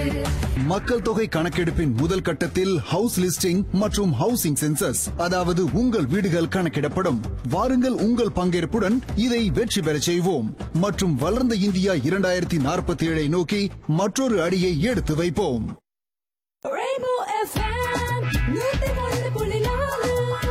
மக்கள் தொகை கணக்கெடுப்பின் முதல் கட்டத்தில் ஹவுஸ் லிஸ்டிங் மற்றும் ஹவுசிங் சென்சஸ் அதாவது உங்கள் வீடுகள் கணக்கிடப்படும் வாருங்கள் உங்கள் பங்கேற்புடன் இதை வெற்றி பெறச் செய்வோம் மற்றும் வளர்ந்த இந்தியா இரண்டாயிரத்தி நாற்பத்தி ஏழை நோக்கி மற்றொரு அடியை எடுத்து வைப்போம் Rainbow FM, நூத்தி ஒன்று புள்ளி நாலு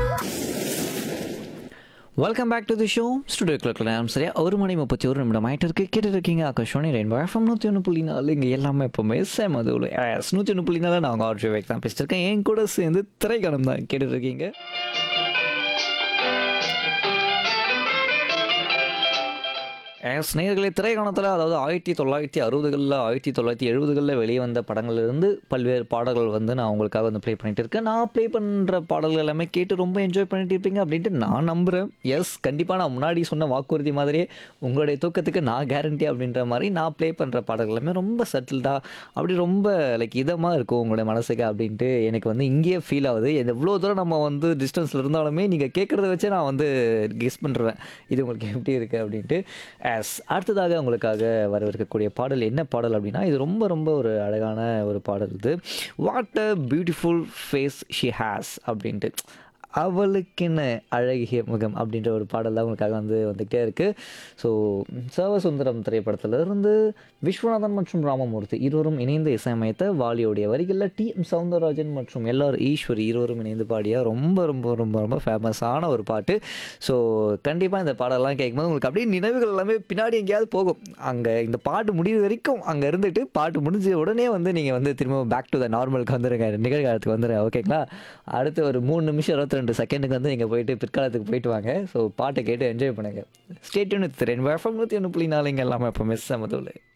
welcome back to the show studio கிளர்க்கில் நேரம் சரியா ஒரு மணி முப்பத்தி ஒரு நிமிடம் ஆகிட்டு இருக்கு கேட்டு இருக்கீங்க ஆகாஷோனி ரெயின்போ எஃப்எம் நூற்றி ஒன்று புள்ளி நாலு இங்கே எல்லாமே எப்போவுமே சேம் அது எஸ் நூற்றி ஒன்று புள்ளி நாலு நான் உங்கள் ஆர்ஜி வேக் தான் பேசிட்டு இருக்கேன் என் கூட சேர்ந்து திரைக்கணம் தான் கேட்டு இருக்கீங்க எஸ் நேர்களை திரைக்கணத்தில் அதாவது ஆயிரத்தி தொள்ளாயிரத்தி அறுபதுகளில் ஆயிரத்தி தொள்ளாயிரத்தி எழுபதுகளில் வெளியே வந்த படங்கள்லேருந்து பல்வேறு பாடல்கள் வந்து நான் உங்களுக்காக வந்து ப்ளே பண்ணிட்டு இருக்கேன் நான் ப்ளே பண்ணுற பாடல்கள் எல்லாமே கேட்டு ரொம்ப என்ஜாய் பண்ணிட்டு இருப்பீங்க அப்படின்ட்டு நான் நம்புகிறேன் எஸ் கண்டிப்பாக நான் முன்னாடி சொன்ன வாக்குறுதி மாதிரியே உங்களுடைய தூக்கத்துக்கு நான் கேரண்டி அப்படின்ற மாதிரி நான் ப்ளே பண்ணுற பாடல்கள் எல்லாமே ரொம்ப சட்டில்டாக அப்படி ரொம்ப லைக் இதமாக இருக்கும் உங்களுடைய மனசுக்கு அப்படின்ட்டு எனக்கு வந்து இங்கேயே ஃபீல் ஆகுது எவ்வளோ தூரம் நம்ம வந்து டிஸ்டன்ஸில் இருந்தாலுமே நீங்கள் கேட்குறத வச்சே நான் வந்து கெஸ் பண்ணுறேன் இது உங்களுக்கு எப்படி இருக்குது அப்படின்ட்டு எஸ் அடுத்ததாக உங்களுக்காக வரவிருக்கக்கூடிய பாடல் என்ன பாடல் அப்படின்னா இது ரொம்ப ரொம்ப ஒரு அழகான ஒரு பாடல் இது what a beautiful face she has அப்படின்ட்டு அவளுக்கென்ன அழகிய முகம் அப்படின்ற ஒரு பாடல் தான் உங்களுக்காக வந்து வந்துகிட்டே இருக்குது ஸோ சர்வசுந்தரம் திரைப்படத்திலிருந்து விஸ்வநாதன் மற்றும் ராமமூர்த்தி இருவரும் இணைந்து இசையமைத்த வாலியோடைய வரிகளில் டி எம் சவுந்தரராஜன் மற்றும் எல்ஆர் ஈஸ்வரி இருவரும் இணைந்து பாடிய ரொம்ப ரொம்ப ரொம்ப ரொம்ப ஃபேமஸான ஒரு பாட்டு ஸோ கண்டிப்பாக இந்த பாடலாம் கேட்கும்போது உங்களுக்கு அப்படியே நினைவுகள் எல்லாமே பின்னாடி எங்கேயாவது போகும் அங்கே இந்த பாட்டு முடிவு வரைக்கும் அங்கே இருந்துட்டு பாட்டு முடிஞ்ச உடனே வந்து நீங்கள் வந்து திரும்ப பேக் டு த நார்மலுக்கு வந்துடுங்க நிகழ்காலத்துக்கு வந்துடுங்க ஓகேங்களா அடுத்து ஒரு மூணு நிமிஷம் இருபத்தி ரெண்டு செகண்டுக்கு வந்து நீங்கள் போயிட்டு பிற்காலத்துக்கு போயிட்டு வாங்க ஸோ பாட்டை கேட்டு என்ஜாய் பண்ணுங்கள் ஸ்டேட்யூன் திறன் எஃப்எம் நூற்றி ஒன்று புள்ளி நாலு இங்கே எல்லாமே இப்போ மிஸ் சமதுள்ள